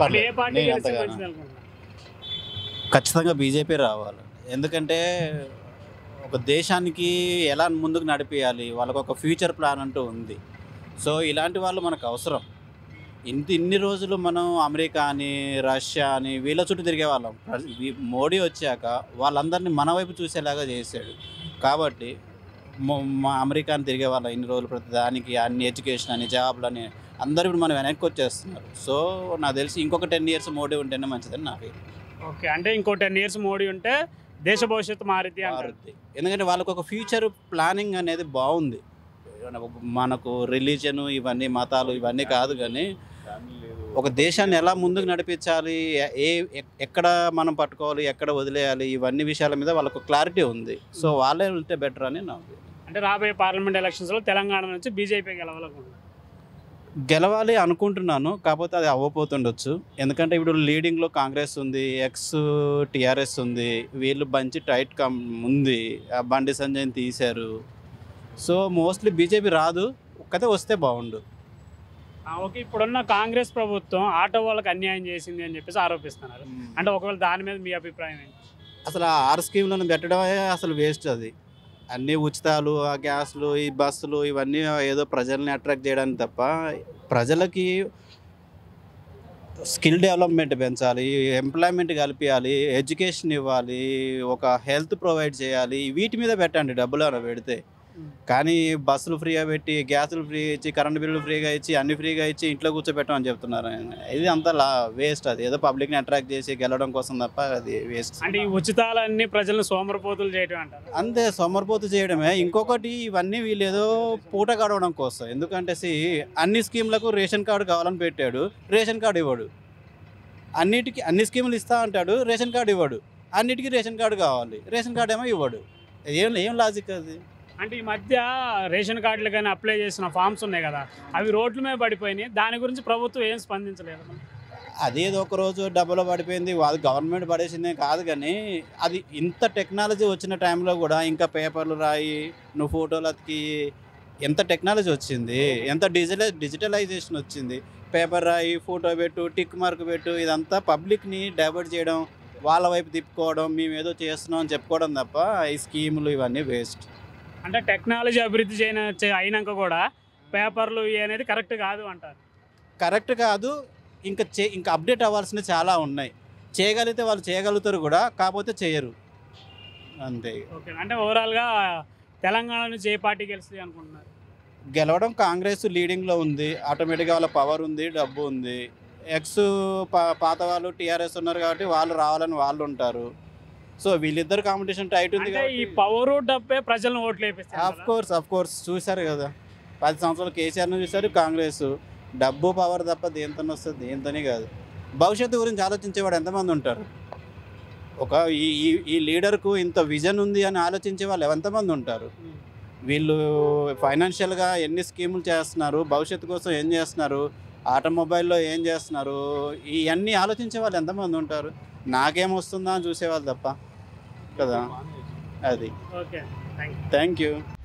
రావాలి ఏ పార్టీ నేను గెలిస్తే అంతగానో. మంచిది అనుకుంటున్నారు ఖచ్చితంగా బీజేపీ రావాలి ఎందుకంటే ఒక దేశానికి ఎలా ముందుకు నడిపించాలి వాళ్ళకు ఒక ఫ్యూచర్ ప్లాన్ అంటూ ఉంది సో ఇలాంటి వాళ్ళు మనకు అవసరం ఇంత ఇన్ని రోజులు మనం అమెరికా అని రష్యా అని వీళ్ళ చుట్టూ తిరిగే వాళ్ళం ప్ర- వీ- మోడీ వచ్చాక వాళ్ళందరినీ మన వైపు చూసేలాగా చేశాడు కాబట్టి మొ- మా అమెరికాని తిరిగే వాళ్ళం ఇన్ని రోజులు ప్రతి దానికి అన్ని ఎడ్యుకేషన్ అని జాబ్లు అని అందరూ ఇప్పుడు మనం వెనక్కి వచ్చేస్తున్నారు సో నాకు తెలిసి ఇంకొక టెన్ ఇయర్స్ మోడీ ఉంటేనే మంచిదని నా ఫీల్ ఓకే అంటే ఇంకో టెన్ ఇయర్స్ మోడీ ఉంటే దేశ భవిష్యత్తు మారిద్ది అంటారు మారుద్ది ఎందుకంటే వాళ్ళకు ఒక ఫ్యూచర్ ప్లానింగ్ అనేది బాగుంది మనకు రిలీజన్ ఇవన్నీ మతాలు ఇవన్నీ కాదు కానీ ఒక దేశాన్ని ఎలా ముందుకు నడిపించాలి ఎ- ఏ ఎక్- ఎక్కడ మనం పట్టుకోవాలి ఎక్కడ వదిలేయాలి ఇవన్నీ విషయాల మీద వాళ్ళకు క్లారిటీ ఉంది సో వాళ్ళే ఉంటే బెటర్ అని నా opinion. అంటే రాబోయే పార్లమెంట్ ఎలక్షన్స్ లో తెలంగాణ నుంచి బీజేపీ గెలవాలనుకుంటున్నారు గెలవాలి అనుకుంటున్నాను కాకపోతే అది అవ్వపోతుండొచ్చు ఎందుకంటే ఇప్పుడు లీడింగ్లో కాంగ్రెస్ ఉంది ఎక్స్ టిఆర్ఎస్ ఉంది వీళ్ళు మంచి టైట్ కం ఉంది ఆ బండి సంజయ్ని తీశారు సో మోస్ట్లీ బీజేపీ రాదు ఒక్కతే వస్తే బాగుండు ఆ, ఓకే ఇప్పుడున్న కాంగ్రెస్ ప్రభుత్వం ఆటో వాళ్ళకి అన్యాయం చేసింది అని చెప్పేసి ఆరోపిస్తున్నారు అంటే ఒకవేళ దాని మీద మీ అభిప్రాయం ఏంటి అసలు ఆ ఆరు స్కీమ్లను పెట్టడమే అసలు వేస్ట్ అది అన్ని ఉచితాలు ఆ గ్యాస్లు ఈ బస్సులు ఇవన్నీ ఏదో ప్రజల్ని అట్రాక్ట్ చేయడానికి తప్ప ప్రజలకి స్కిల్ డెవలప్మెంట్ పెంచాలి ఎంప్లాయ్మెంట్ కల్పించాలి ఎడ్యుకేషన్ ఇవ్వాలి ఒక హెల్త్ ప్రొవైడ్ చేయాలి వీటి మీద పెట్టండి డబ్బులు ఏమైనా పెడితే కానీ బస్సులు ఫ్రీగా పెట్టి గ్యాసులు ఫ్రీ ఇచ్చి కరెంట్ బిల్లులు ఫ్రీగా ఇచ్చి అన్ని ఫ్రీగా ఇచ్చి ఇంట్లో కూర్చోబెట్టమని చెప్తున్నారు ఇది అంతా లా వేస్ట్ అది ఏదో పబ్లిక్ని అట్రాక్ట్ చేసి గెలవడం కోసం తప్ప అది వేస్ట్ అంటే ఈ ఉచితాలన్నీ ప్రజలను సోమరపోతులు చేయటం అంటారు అంతే సొమ్మరిపోతు చేయడమే ఇంకొకటి ఇవన్నీ వీళ్ళు ఏదో పూట గడవడం కోసం ఎందుకంటే సి అన్ని స్కీమ్లకు రేషన్ కార్డు కావాలని పెట్టాడు రేషన్ కార్డు ఇవ్వడు అన్నిటికీ అన్ని స్కీములు ఇస్తా అంటాడు రేషన్ కార్డు ఇవ్వడు అన్నిటికీ రేషన్ కార్డు కావాలి రేషన్ కార్డు ఏమో ఇవ్వడు ఏం ఏం లాజిక్ అది అంటే ఈ మధ్య రేషన్ కార్డులు కానీ అప్లై చేసిన ఫామ్స్ ఉన్నాయి కదా అవి రోడ్ల మీద పడిపోయినాయి దాని గురించి ప్రభుత్వం ఏం స్పందించలేదు అది ఏదో ఒక రోజు డబ్బులో పడిపోయింది అది గవర్నమెంట్ పడేసిందే కాదు కానీ అది ఇంత టెక్నాలజీ వచ్చిన టైంలో కూడా ఇంకా పేపర్లు రాయి నువ్వు ఫోటోలు అతికి ఎంత టెక్నాలజీ వచ్చింది ఎంత డిజిటల్ డిజిటలైజేషన్ వచ్చింది పేపర్ రాయి ఫోటో పెట్టు టిక్ మార్క్ పెట్టు ఇదంతా పబ్లిక్ని డైవర్ట్ చేయడం వాళ్ళ వైపు తిప్పుకోవడం మేము ఏదో చేస్తున్నాం అని చెప్పుకోవడం తప్ప ఈ స్కీములు ఇవన్నీ వేస్ట్ అంటే టెక్నాలజీ అభివృద్ధి చేయన చే- అయినాక కూడా పేపర్లు ఇవి అనేది కరెక్ట్ కాదు అంటారు కరెక్ట్ కాదు ఇంకా చే ఇంకా అప్డేట్ అవ్వాల్సినవి చాలా ఉన్నాయి చేయగలిగితే వాళ్ళు చేయగలుగుతారు కూడా కాకపోతే చేయరు అంతే ఓకే అంటే ఓవరాల్గా తెలంగాణ నుంచి ఏ పార్టీ గెలుస్తుంది అనుకుంటున్నారు గెలవడం కాంగ్రెస్ లీడింగ్లో ఉంది ఆటోమేటిక్గా వాళ్ళ పవర్ ఉంది డబ్బు ఉంది ఎక్స్ పా- పాత వాళ్ళు టీఆర్ఎస్ ఉన్నారు కాబట్టి వాళ్ళు రావాలని వాళ్ళు ఉంటారు సో వీళ్ళిద్దరు కాంపిటీషన్ టైట్ ఉంది అంటే ఈ పవరు డబ్బే ప్రజలను ఓట్లు ఆఫ్ వేపిస్తారు కోర్స్ ఆఫ్ కోర్స్ చూశారు కదా పది సంవత్సరాలు కేసీఆర్ను చూశారు కాంగ్రెస్ డబ్బు పవర్ తప్ప దేంతో వస్తుంది దేంతోనే కాదు భవిష్యత్తు గురించి ఆలోచించేవాడు ఎంతమంది ఉంటారు ఒక ఈ ఈ- ఈ లీడర్కు ఇంత విజన్ ఉంది అని ఆలోచించే వాళ్ళు ఎంతమంది ఉంటారు వీళ్ళు ఫైనాన్షియల్గా ఎన్ని స్కీములు చేస్తున్నారు భవిష్యత్తు కోసం ఏం చేస్తున్నారు ఆటోమొబైల్లో ఏం చేస్తున్నారు ఇవన్నీ ఆలోచించే వాళ్ళు ఎంతమంది ఉంటారు నాకేం వస్తుందా అని చూసేవాళ్ళు తప్ప కదా అది okay thank you thank you